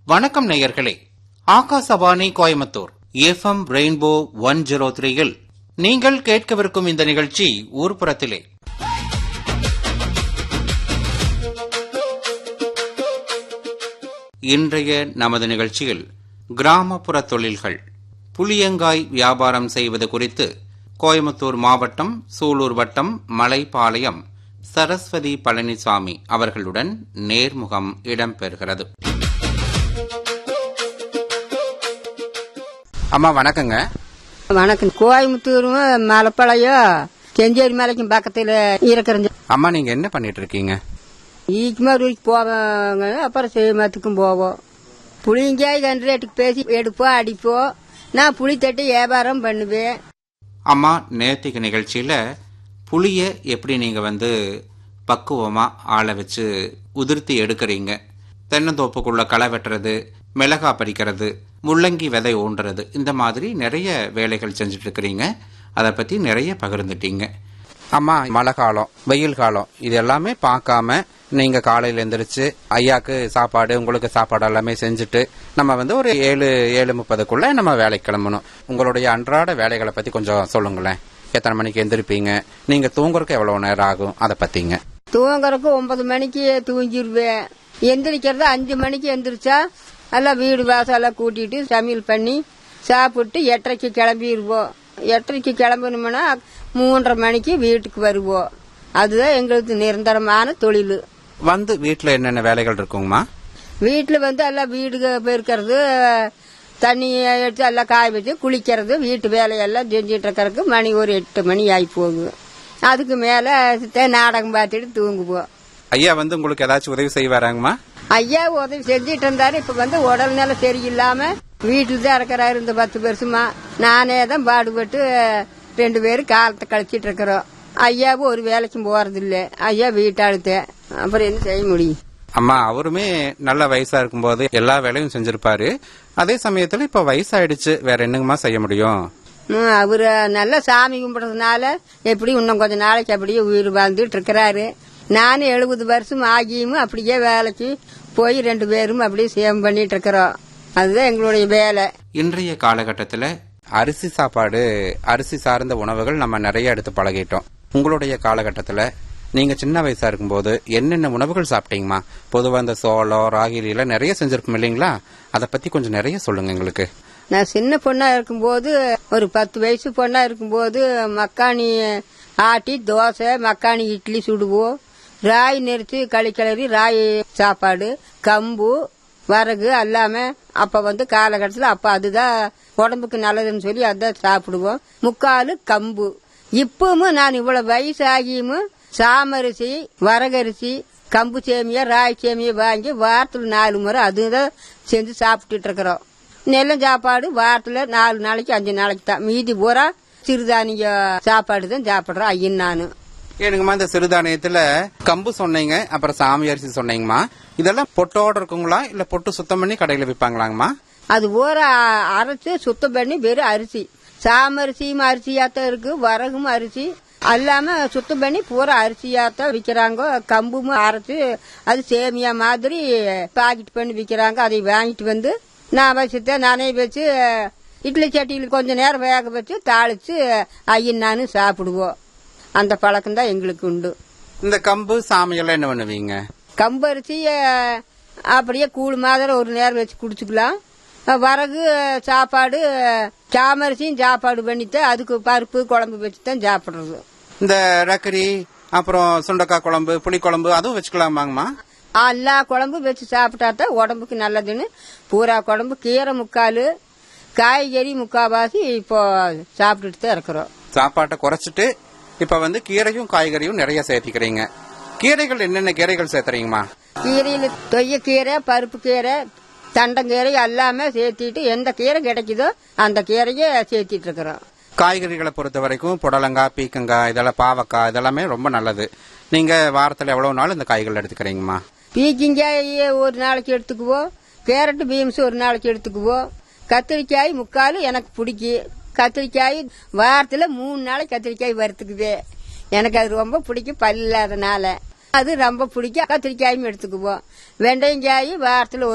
வணக்கம் நேயர்களே Akashvani Coimbatore FM Rainbow one zero த்ரீயில் நீங்கள் கேட்கவிருக்கும் இந்த நிகழ்ச்சி ஊர்ப்புறத்திலே இன்றைய நமது நிகழ்ச்சியில் கிராமப்புற தொழில்கள் புளியங்காய் வியாபாரம் செய்வது குறித்து கோயம்புத்தூர் மாவட்டம் சூலூர் வட்டம் மலைப்பாளையம் சரஸ்வதி பழனிசாமி அவர்களுடன் நேர்முகம் இடம்பெறுகிறது அம்மா வணக்கங்க வணக்கம் கோயம்புத்தூரும் மலைப்பாளையம் செஞ்சேரி மலைக்கும் பக்கத்தில் இருக்கிற அம்மா நீங்க என்ன பண்ணிட்டு இருக்கீங்க ஈக்குமாருக்கு போவாங்க அப்புறம் சேமத்துக்கும் போவோம் புளிங்காய் கன்று ரேட்டுக்கு பேசி எடுப்போம் அடிப்போம் நான் புளி தட்டி வியாபாரம் பண்ணுவேன் அம்மா நேர்த்திக நிகழ்ச்சியில புளிய எப்படி நீங்க வந்து பக்குவமா ஆள வச்சு உதிர்த்தி எடுக்கிறீங்க தென்னந்தோப்புக்குள்ள களை வெட்டுறது மிளகா பறிக்கிறது முள்ளங்கி விதை ஊண்டுறது இந்த மாதிரி நிறைய வேலைகள் செஞ்சுட்டு இருக்கிறீங்க அதை பத்தி நிறைய பகிர்ந்துட்டீங்க அம்மா மழை காலம் வெயில் காலம் இது எல்லாமே பார்க்காம நீங்க காலையில எந்திரிச்சு ஐயாக்கு சாப்பாடு உங்களுக்கு சாப்பாடு எல்லாமே செஞ்சுட்டு நம்ம வந்து ஒரு ஏழு ஏழு முப்பதுக்குள்ள நம்ம வேலைக்கு கிளம்பணும் உங்களுடைய அன்றாட வேலைகளை பத்தி கொஞ்சம் சொல்லுங்களேன் எத்தனை மணிக்கு எந்திரிப்பீங்க நீங்க தூங்குறதுக்கு எவ்வளவு நேரம் ஆகும் அதை பத்திங்க தூங்குறதுக்கு ஒன்பது மணிக்கு தூங்கிடுவேன் எந்திரிக்கிறது அஞ்சு மணிக்கு எந்திரிச்சா எல்லாம் வீடு வாசல் எல்லாம் கூட்டிட்டு சமையல் பண்ணி சாப்பிட்டு எட்டரைக்கு கிளம்பிடுவோம் எட்டரைக்கு கிளம்பணும்னா மூன்றரை மணிக்கு வீட்டுக்கு வருவோம் அதுதான் எங்களுக்கு நிரந்தரமான தொழில் வந்து வீட்டுல என்னென்ன வேலைகள் இருக்குங்கம்மா வீட்டில் வந்து எல்லாம் வீடு பெருக்கிறது தண்ணி எடுத்து எல்லாம் காய வச்சு குளிக்கிறது வீட்டு வேலையெல்லாம் செஞ்சுட்டு இருக்கறதுக்கு மணி ஒரு எட்டு மணி ஆகி போகுது அதுக்கு மேலே நாடகம் பார்த்துட்டு தூங்குவோம் ஐயா வந்து உங்களுக்கு ஏதாச்சும் உதவி செய்வாராங்கம்மா ஐயா உதவி செஞ்சிட்டு இருந்தாரு இப்ப வந்து உடல் நிலை சரியில்லாம வீட்டில் தான் இருக்கிறாரு இந்த பத்து வருஷமா நானே தான் பாடுபட்டு ரெண்டு பேரும் காலத்தை கழிச்சிட்டு இருக்கிறோம் ஐயாவும் ஒரு வேலைக்கும் போறது இல்ல ஐயா வீட்டாளுத்தேன் அப்புறம் என்ன செய்ய முடியும் அம்மா அவருமே நல்ல வயசா இருக்கும்போது எல்லா வேலையும் செஞ்சிருப்பாரு அதே சமயத்துல இப்ப வயசாயிடுச்சு வேற என்னங்கம்மா செய்ய முடியும் ம், அவரு நல்லா சாமி கும்பிடுறதுனால எப்படி இன்னும் கொஞ்ச நாளைக்கு அப்படியே உயிர் வாழ்ந்துட்டு இருக்கிறாரு நானும் எழுபது வருஷம் ஆகியும் அப்படியே வேலைக்கு போய் ரெண்டு பேரும் அப்படியே சேவம் பண்ணிட்டு இருக்கிறோம் அதுதான் எங்களுடைய வேலை இன்றைய காலகட்டத்துல அரிசி சாப்பாடு அரிசி சார்ந்த உணவுகள் நம்ம நிறைய எடுத்து பழகிட்டோம் உங்களுடைய காலகட்டத்துல நீங்க சின்ன வயசா இருக்கும்போது என்னென்ன உணவுகள் சாப்பிட்டீங்கம்மா பொதுவா இந்த சோளம் ராகில எல்லாம் நிறைய செஞ்சிருப்போம் இல்லைங்களா அதை பத்தி கொஞ்சம் நிறைய சொல்லுங்க எங்களுக்கு நான் சின்ன பொண்ணா இருக்கும்போது ஒரு பத்து வயசு பொண்ணா இருக்கும்போது மக்காணி ஆட்டி தோசை மக்காணி இட்லி சுடுவோம் ராய் நெரிச்சு களி கிளறி ராய் சாப்பாடு கம்பு வரகு எல்லாமே அப்ப வந்து காலகட்டத்தில் அப்ப அதுதான் உடம்புக்கு நல்லதுன்னு சொல்லி அதான் சாப்பிடுவோம் முக்காலு கம்பு இப்பவும் நான் இவ்வளவு வயசு ஆகியும் சாமரிசி வரகரிசி கம்பு சேமியா ராய் சேமியா வாங்கி வாரத்தில் நாலு முறை அதுதான் செஞ்சு சாப்பிட்டுட்டு இருக்கிறோம் நெல்ல சாப்பாடு வாரத்துல நாலு நாளைக்கு அஞ்சு நாளைக்கு தான் மீதி பூரா சிறுதானிய சாப்பாடு தான் சாப்பிடுறோம் ஐயன் நானு ஏனுங்கம்மா இந்த சிறுதானியத்துல கம்பு சொன்னீங்க அப்புறம் சாமி அரிசி சொன்னீங்கம்மா இதெல்லாம் பொட்டோட இருக்குங்களா இல்ல பொட்டு சுத்தம் பண்ணி கடையில விற்பாங்களாங்கம்மா அது பூரா அரைச்சு சுத்தம் பண்ணி வெறும் அரிசி சாமரிசியும் அரிசியாத்தான் இருக்கு வரகும் அரிசி அல்லாம சுத்தம் பண்ணி பூரா அரிசியாத்தான் விக்கிறாங்க கம்பும் அரைச்சு அது சேமியா மாதிரி பாக்கெட் பண்ணி விக்கிறாங்க அதை வாங்கிட்டு வந்து நான் வச்சுட்டேன் நானே வச்சு இட்லி சட்டியில் கொஞ்ச நேரம் வேக வச்சு தாளிச்சு ஐயன் நானும் சாப்பிடுவோம் அந்த பழக்கம் தான் எங்களுக்கு உண்டு இந்த கம்பு சாமி எல்லாம் என்ன பண்ணுவீங்க கம்பரிசி அஹ், அப்படியே கூழ் மாதிரி ஒரு நேரம் வச்சு குடிச்சுக்கலாம் அஹ், வரகு அஹ், சாப்பாடு அஹ், சாமரிசியும் சாப்பாடு பண்ணித்தான் அதுக்கு பருப்பு குழம்பு வச்சு தான் சாப்பிடுறது இந்த ரக்கரி அப்புறம் சுண்டக்காய் குழம்பு புளி குழம்பு அதுவும் வச்சுக்கலாமாங்கம்மா எல்லா குழம்பும் வச்சு சாப்பிட்டா தான் உடம்புக்கு நல்லதுன்னு பூரா குழம்பு கீரை முக்கால் காய்கறி முக்கால்வாசி இப்போ சாப்பிட்டுட்டு தான் இருக்கிறோம் சாப்பாட்டை குறைச்சிட்டு இப்ப வந்து கீரையும் காய்கறியும் நிறைய சேர்த்திக்கிறீங்க கீரைகள் என்னென்ன கீரைகள் சேர்த்துறீங்கம்மா கீரையில் தொய்யக்கீரை பருப்பு கீரை தண்டங்கீரை எல்லாமே சேர்த்திட்டு எந்த கீரை கிடைக்குதோ அந்த கீரையை சேர்த்திட்டு இருக்கிறோம் காய்கறிகளை பொறுத்த வரைக்கும் புடலங்காய் பீக்கங்காய் இதெல்லாம் பாவக்காய் இதெல்லாமே ரொம்ப நல்லது நீங்க வாரத்துல எவ்வளவு நாள் இந்த காய்கள் எடுத்துக்கிறீங்கம்மா பீக்கிங்காய் ஒரு நாளைக்கு எடுத்துக்குவோம் கேரட் பீன்ஸ் ஒரு நாளைக்கு எடுத்துக்குவோம் கத்திரிக்காய் முக்கால் எனக்கு பிடிக்கும் கத்திரிக்காய் வாரத்தில் மூணு நாளைக்கு கத்திரிக்காய் வறுத்துக்குவேன் எனக்கு அது ரொம்ப பிடிக்கும் பல் இல்லாதனால அது ரொம்ப பிடிக்கும் கத்திரிக்காயும் எடுத்துக்குவோம் வெண்டையங்காய் வாரத்தில்